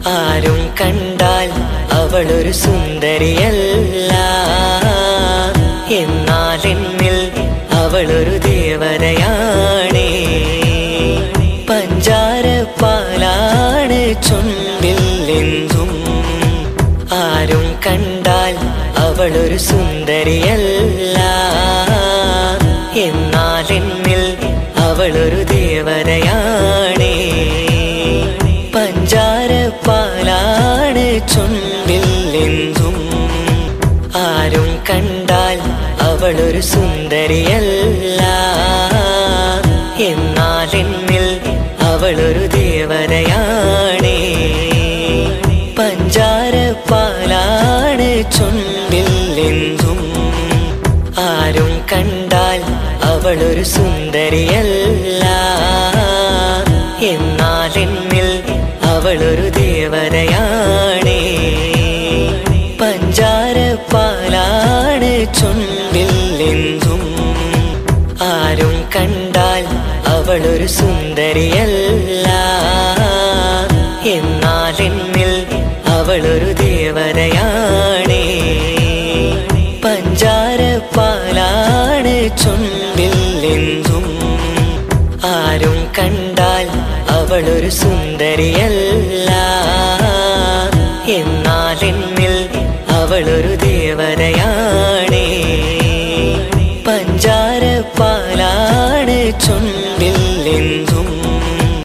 ആരും കണ്ടാൽ അവളൊരു സുന്ദരിയല്ല എന്നാൽ എന്നിൽ അവളൊരു ദേവതയാണേ പഞ്ചാരപ്പാലാണ് ചുണ്ടിൽ എന്തും ആരും കണ്ടാൽ അവളൊരു സുന്ദരിയല്ല എന്നാൽ എന്നിൽ അവളൊരു ദേവതയാണേ പഞ്ചാരപ്പാലാണ് ചുണ്ടിൽ എന്തും ആരും കണ്ടാൽ അവളൊരു സുന്ദരിയല്ല എന്നാൽ എന്നിൽ അവളൊരു ദേവതയാണേ പഞ്ചാരപ്പാലാണ് ചുണ്ടിൽ എന്തും ആരും കണ്ടാൽ അവളൊരു സുന്ദരിയല്ല എന്നാൽ എന്നിൽ അവളൊരു ദേവതയാണേ പഞ്ചാരപ്പാലാണ് ചുണ്ടിൽ എന്തും ആരും കണ്ടാൽ അവളൊരു സുന്ദരിയല്ല എന്നാൽ എന്നിൽ അവളൊരു ദേവതയാണേ പഞ്ചാരപ്പാലാണ് ചുണ്ടിൽ എന്തും ആരും കണ്ടാൽ അവളൊരു സുന്ദരിയല്ല എന്നാൽ എന്നിൽ അവളൊരു